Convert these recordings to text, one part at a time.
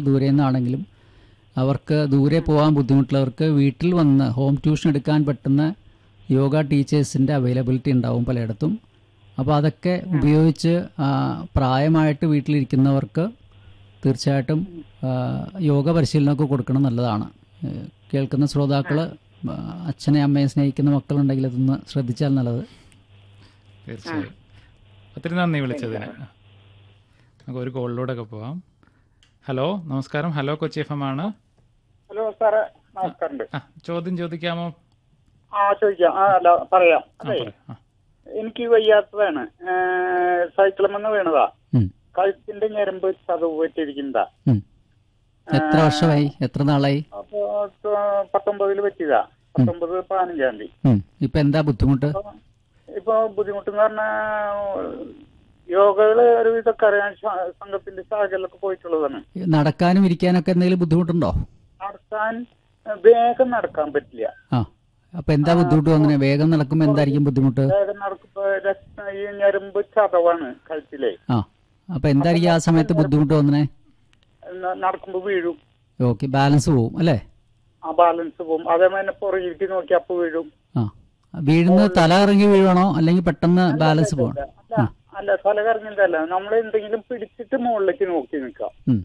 ദൂരെ നിന്നാണെങ്കിലും അവർക്ക് ദൂരെ പോകാൻ ബുദ്ധിമുട്ടുള്ളവർക്ക് വീട്ടിൽ വന്ന് ഹോം ട്യൂഷൻ എടുക്കാൻ പറ്റുന്ന യോഗ ടീച്ചേഴ്സിൻ്റെ അവൈലബിലിറ്റി ഉണ്ടാവും പലയിടത്തും അപ്പോൾ അതൊക്കെ ഉപയോഗിച്ച് ആ, പ്രായമായിട്ട് വീട്ടിലിരിക്കുന്നവർക്ക് തീർച്ചയായിട്ടും ആ, യോഗ പരിശീലനമൊക്കെ കൊടുക്കണം നല്ലതാണ് ഏഹ് കേൾക്കുന്ന ശ്രോതാക്കൾ അച്ഛനെ അമ്മയെ സ്നേഹിക്കുന്ന മക്കളുണ്ടെങ്കിൽ അതൊന്ന് ശ്രദ്ധിച്ചാൽ നല്ലത് തീർച്ചയായും ഒത്തിരി നന്ദി വിളിച്ചതിന് നമുക്ക് ഒരു കോളിലൂടെ ഒക്കെ പോവാം ഹലോ നമസ്കാരം ഹലോ കൊച്ചി എഫ് എം ആണ് ഹലോ സാറേ നമസ്കാരമുണ്ട് ആ ചോദ്യം ചോദിക്കാമോ ആ ചോദിക്കാം ആ അല്ല പറയാം ആ അതെ പറയൂ ആ എനിക്ക് വയ്യാത്തതാണ് സൈക്കിളുമെന്ന് വീണതാ ഉം, കഴുത്തിന്റെ ഞരമ്പ് ചതവ് പറ്റിയിരിക്കുന്നതാ ഉം. എത്ര വർഷമായി എത്ര നാളായി അപ്പൊ ത- പത്തൊമ്പതില് പറ്റിയതാ പത്തൊമ്പത് പതിനഞ്ചാം തീയതി ഉം. ഇപ്പൊ എന്താ ബുദ്ധിമുട്ട് അപ്പൊ ഇപ്പൊ ബുദ്ധിമുട്ടെന്ന് പറഞ്ഞാ യോഗകള് ഒരു ഇതൊക്കെ അറിയാൻ ശ- സംഘത്തിന്റെ ശാഖയിലൊക്കെ പോയിട്ടുള്ളതാണ് നടക്കാനും ഇരിക്കാനൊക്കെ എന്തെങ്കിലും ബുദ്ധിമുട്ടുണ്ടോ നടക്കാൻ വേഗം നടക്കാൻ പറ്റില്ല ആ അപ്പൊ എന്താ ബുദ്ധിമുട്ട് വന്നെ വേഗം നടക്കുമ്പോൾ എന്തായിരിക്കും ബുദ്ധിമുട്ട് വേഗം നടക്കുമ്പോ രക്ത- ഈ ഞരമ്പ് ചതവാണ് കഴുത്തിലെ ആ അപ്പൊ എന്തായിരിക്കും ആ സമയത്ത് ബുദ്ധിമുട്ട് വന്നേ ന- നടക്കുമ്പോ വീഴും ഓക്കെ ബാലൻസ് പോവും അല്ലേ ആ ബാലൻസ് പോകും അതേമാതിരി പുറകിലേക്ക് നോക്കി അപ്പൊ വീഴും ആ വീഴുന്നത് തല ഇറങ്ങി വീഴണോ അല്ലെങ്കിൽ പെട്ടെന്ന് ബാലൻസ് പോകണം അല്ല അല്ല തല കറങ്ങിയതല്ല നമ്മൾ എന്തെങ്കിലും പിടിച്ചിട്ട് മുകളിലേക്ക് നോക്കി നിൽക്കാം ഉം.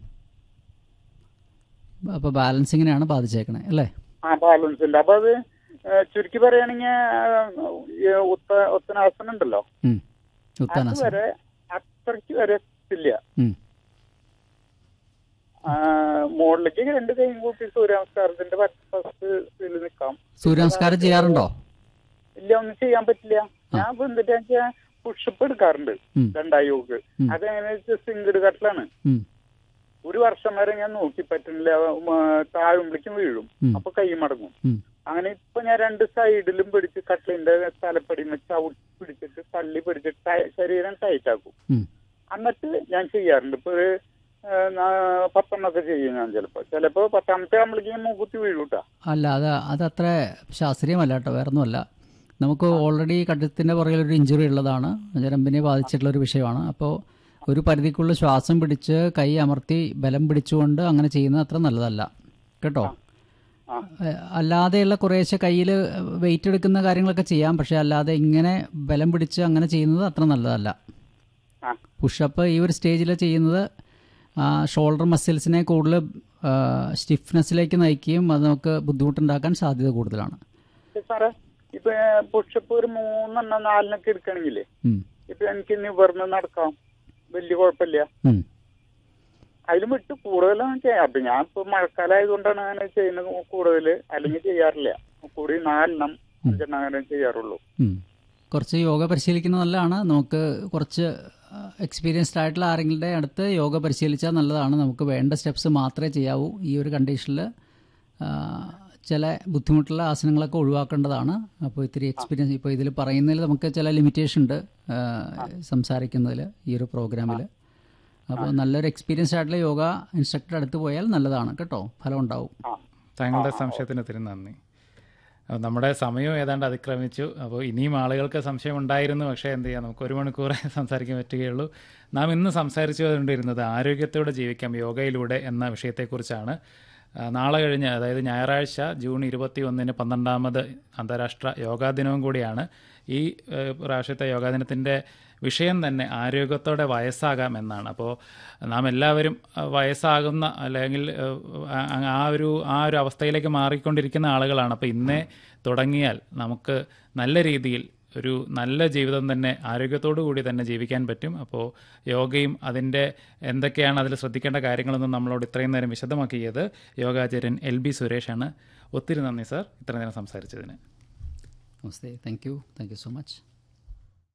അപ്പൊ ബാലൻസിങ്ങിനെയാണ് ബാധിച്ചേക്കണേ അല്ലേ ആ ബാലൻസ് ഉണ്ട് അപ്പൊ അത് ഏ, ചുരുക്കി പറയുകയാണെങ്കിൽ ഉത്ത ഉത്തനാസനം ഉണ്ടല്ലോ ഉം. ഉത്താനാസനം അതുവരെ അത്രയ്ക്ക് വരെ എത്തില്ല ഉം. ആ, മുകളിലേക്ക് രണ്ട് കൈയും കൂട്ടി സൂര്യമസ്കാരത്തിന്റെ ഫസ്റ്റ് ഇതിൽ നിൽക്കാം സൂര്യനമസ്കാരം ചെയ്യാറുണ്ടോ ഇല്ല ഒന്നും ചെയ്യാൻ പറ്റില്ല ഞാൻ ഇപ്പൊ എന്നിട്ട് വെച്ചാൽ പുഷപ്പ് എടുക്കാറുണ്ട് ഉം. രണ്ടായി യോഗ ഉം. അതെങ്ങനെ സിംഗിട് കട്ടിലാണ് ഉം. ഒരു വർഷം വരെ ഞാൻ നോക്കി പറ്റുന്നില്ല ഉം, താഴുമ്പോഴേക്കും വീഴും ഉം. അപ്പൊ കൈ മടങ്ങും ഉം. അങ്ങനെ ഇപ്പൊ ഞാൻ രണ്ട് സൈഡിലും പിടിച്ച് കട്ടിലിന്റെ തലപ്പടിയും വെച്ച് ഔട്ട് പിടിച്ചിട്ട് തള്ളി പിടിച്ചിട്ട് ടൈ- ശരീരം ടൈറ്റ് ആക്കും ഉം. എന്നിട്ട് ഞാൻ ചെയ്യാറുണ്ട് ഇപ്പൊ ഒരു ഏ, നാ- പത്തെണ്ണൊക്കെ ചെയ്യും ഞാൻ ചിലപ്പോ ചിലപ്പോ പത്താമത്തെ ആകുമ്പോഴേക്കും മൂക്കുത്തി വീഴൂട്ടാ അല്ല അത് അത് അത്ര ശാസ്ത്രീയമല്ല കേട്ടോ വേറെ ഒന്നുമല്ല നമുക്ക് ഓൾറെഡി കഴുത്തിൻ്റെ പുറകിൽ ഒരു ഇഞ്ചുറി ഉള്ളതാണ് ഞരമ്പിനെ ബാധിച്ചിട്ടുള്ള ഒരു വിഷയമാണ് അപ്പോൾ ഒരു പരിധിക്കുള്ള ശ്വാസം പിടിച്ച് കൈ അമർത്തി ബലം പിടിച്ചുകൊണ്ട് അങ്ങനെ ചെയ്യുന്നത് അത്ര നല്ലതല്ല കേട്ടോ ആ. ഏഹ് അല്ലാതെയുള്ള കുറേശ്ശെ കയ്യിൽ വെയിറ്റ് എടുക്കുന്ന കാര്യങ്ങളൊക്കെ ചെയ്യാം പക്ഷേ അല്ലാതെ ഇങ്ങനെ ബലം പിടിച്ച് അങ്ങനെ ചെയ്യുന്നത് അത്ര നല്ലതല്ല ആ പുഷപ്പ് ഈ ഒരു സ്റ്റേജിൽ ചെയ്യുന്നത് ഷോൾഡർ മസിൽസിനെ കൂടുതൽ സ്റ്റിഫ്നെസ്സിലേക്ക് നയിക്കുകയും അത് നമുക്ക് ബുദ്ധിമുട്ടുണ്ടാക്കാൻ സാധ്യത കൂടുതലാണ് പക്ഷെ സാറേ ഇപ്പൊ പുഷപ്പ് ഒരു മൂന്നെണ്ണം നാലിനൊക്കെ എടുക്കണെങ്കിലേ ഉം. ഇപ്പൊ എനിക്ക് നിവർന്ന് നടക്കാം വലിയ കുഴപ്പമില്ല ഉം. അതിലും വിട്ട് കൂടുതലാണ് ചെയ്യാം അപ്പൊ ഞാൻ ഇപ്പൊ മഴക്കാലം ആയതുകൊണ്ടാണ് അങ്ങനെ ചെയ്യുന്നത് കൂടുതൽ അല്ലെങ്കിൽ ചെയ്യാറില്ല കൂടി നാലെണ്ണം അഞ്ചെണ്ണം അങ്ങനെ ചെയ്യാറുള്ളൂ ഉം. കുറച്ച് യോഗ പരിശീലിക്കുന്നത് നല്ലതാണ് നമുക്ക് കുറച്ച് എക്സ്പീരിയൻസ്ഡ് ആയിട്ടുള്ള ആരെങ്കിലും അടുത്ത് യോഗ പരിശീലിച്ചാൽ നല്ലതാണ് നമുക്ക് വേണ്ട സ്റ്റെപ്സ് മാത്രമേ ചെയ്യാവൂ ഈ ഒരു കണ്ടീഷനിൽ ചില ബുദ്ധിമുട്ടുള്ള ആസനങ്ങളൊക്കെ ഒഴിവാക്കേണ്ടതാണ് അപ്പോൾ ഇത്തിരി എക്സ്പീരിയൻസ് ഇപ്പോൾ ഇതിൽ പറയുന്നതിൽ നമുക്ക് ചില ലിമിറ്റേഷൻ ഉണ്ട് ആ, സംസാരിക്കുന്നതിൽ ഈ ഒരു പ്രോഗ്രാമിൽ അപ്പോൾ നല്ലൊരു എക്സ്പീരിയൻസ് ആയിട്ടുള്ള യോഗ ഇൻസ്ട്രക്ടർ അടുത്ത് പോയാൽ നല്ലതാണ് കേട്ടോ ഫലം ഉണ്ടാവും ആ താങ്കളുടെ സംശയത്തിന് ഒത്തിരി നന്ദി അപ്പോൾ നമ്മുടെ സമയം ഏതാണ്ട് അതിക്രമിച്ചു അപ്പോൾ ഇനിയും ആളുകൾക്ക് സംശയം ഉണ്ടായിരുന്നു പക്ഷേ എന്ത് ചെയ്യാം നമുക്ക് ഒരു മണിക്കൂറേ സംസാരിക്കാൻ പറ്റുകയുള്ളൂ നാം ഇന്ന് സംസാരിച്ചു കൊണ്ടിരുന്നത് ആരോഗ്യത്തോടെ ജീവിക്കാം യോഗയിലൂടെ എന്ന വിഷയത്തെക്കുറിച്ചാണ് ആ, നാളെ കഴിഞ്ഞ് അതായത് ഞായറാഴ്ച ജൂൺ ഇരുപത്തി ഒന്നിന് പന്ത്രണ്ടാമത് അന്താരാഷ്ട്ര യോഗാ ദിനവും കൂടിയാണ് ഈ ഏഹ്, പ്രാവശ്യത്തെ യോഗാ ദിനത്തിൻ്റെ വിഷയം തന്നെ ആരോഗ്യത്തോടെ വയസ്സാകാം എന്നാണ് അപ്പോൾ നാം എല്ലാവരും അഹ്, വയസ്സാകുന്ന അല്ലെങ്കിൽ ഏഹ്, ആ- ആ ഒരു ആ ഒരു അവസ്ഥയിലേക്ക് മാറിക്കൊണ്ടിരിക്കുന്ന ആളുകളാണ് അപ്പോൾ ഇന്നേ തുടങ്ങിയാൽ നമുക്ക് നല്ല രീതിയിൽ ഒരു നല്ല ജീവിതം തന്നെ ആരോഗ്യത്തോടു കൂടി തന്നെ ജീവിക്കാൻ പറ്റും അപ്പോൾ യോഗയും അതിൻ്റെ എന്തൊക്കെയാണ് അതിൽ ശ്രദ്ധിക്കേണ്ട കാര്യങ്ങളെന്നും നമ്മളോട് ഇത്രയും നേരം വിശദമാക്കിയത് യോഗാചാര്യൻ എൽ ബി സുരേഷാണ് ഒത്തിരി നന്ദി സാർ ഇത്രയും നേരം സംസാരിച്ചതിന് നമസ്തേ thank you thank you so much